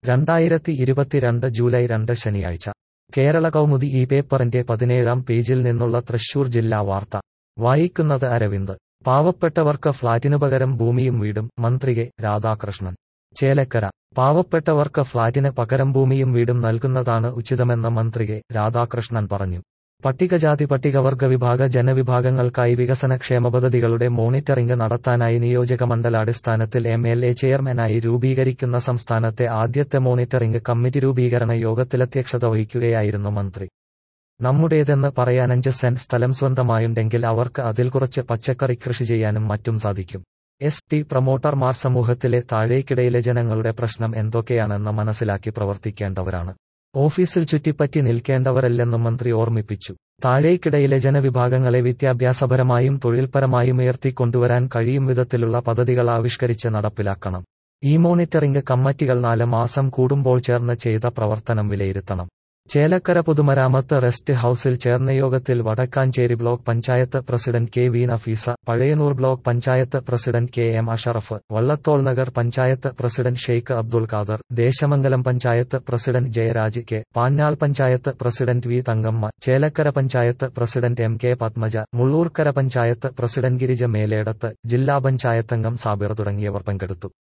രണ്ടായിരത്തി ഇരുപത്തിരണ്ട് ജൂലൈ രണ്ട് ശനിയാഴ്ച കേരള കൗമുദി ഈ പേപ്പറിന്റെ പതിനേഴാം പേജിൽ നിന്നുള്ള തൃശൂർ ജില്ലാ വാർത്ത വായിക്കുന്നത് അരവിന്ദ് പാവപ്പെട്ടവർക്ക് ഫ്ളാറ്റിനു പകരം ഭൂമിയും വീടും മന്ത്രി കെ രാധാകൃഷ്ണൻ ചേലക്കര പാവപ്പെട്ടവർക്ക് ഫ്ളാറ്റിന് പകരം ഭൂമിയും വീടും നൽകുന്നതാണ് ഉചിതമെന്ന് മന്ത്രി കെ രാധാകൃഷ്ണൻ പറഞ്ഞു പട്ടികജാതി പട്ടികവർഗ വിഭാഗ ജനവിഭാഗങ്ങൾക്കായി വികസനക്ഷേമ പദ്ധതികളുടെ മോണിറ്ററിംഗ് നടത്താനായി നിയോജകമണ്ഡലാടിസ്ഥാനത്തിൽ എം എൽ എ ചെയർമാനായി രൂപീകരിക്കുന്ന സംസ്ഥാനത്തെ ആദ്യത്തെ മോണിറ്ററിംഗ് കമ്മിറ്റി രൂപീകരണ യോഗത്തിലധ്യക്ഷത വഹിക്കുകയായിരുന്നു മന്ത്രി നമ്മുടേതെന്ന് പറയാൻ അഞ്ച് സെന്റ് സ്ഥലം സ്വന്തമായുണ്ടെങ്കിൽ അവർക്ക് അതിൽ കുറച്ച് പച്ചക്കറി കൃഷി ചെയ്യാനും മറ്റും സാധിക്കും എസ് ടി പ്രൊമോട്ടർമാർ സമൂഹത്തിലെ താഴേക്കിടയിലെ ജനങ്ങളുടെ പ്രശ്നം എന്തൊക്കെയാണെന്ന് മനസ്സിലാക്കി പ്രവർത്തിക്കേണ്ടവരാണ് ഓഫീസിൽ ചുറ്റിപ്പറ്റി നിൽക്കേണ്ടവരല്ലെന്നും മന്ത്രി ഓർമ്മിപ്പിച്ചു താഴേക്കിടയിലെ ജനവിഭാഗങ്ങളെ വിദ്യാഭ്യാസപരമായും തൊഴിൽപരമായും ഉയർത്തിക്കൊണ്ടുവരാൻ കഴിയും വിധത്തിലുള്ള പദ്ധതികൾ ആവിഷ്കരിച്ച് നടപ്പിലാക്കണം ഈ മോണിറ്ററിംഗ് കമ്മിറ്റികൾ നാല് മാസം കൂടുമ്പോൾ ചേർന്ന് ചെയ്ത പ്രവർത്തനം വിലയിരുത്തണം ചേലക്കര പൊതുമരാമത്ത് റെസ്റ്റ് ഹൌസിൽ ചേർന്ന യോഗത്തിൽ Vadakkanchery block panchayat president K V Nafeesa Pazhayannur block panchayat president K M Ashraf Vallathol Nagar panchayat president Sheikh Abdul Khader Desamangalam panchayat president Jayaraj K Panjal panchayat president V Thankamma Chelakkara panchayat president M K Padmaja Mullurkara panchayat president Girija Meledath ജില്ലാ പഞ്ചായത്തംഗം സാബിർ തുടങ്ങിയവർ പങ്കെടുത്തു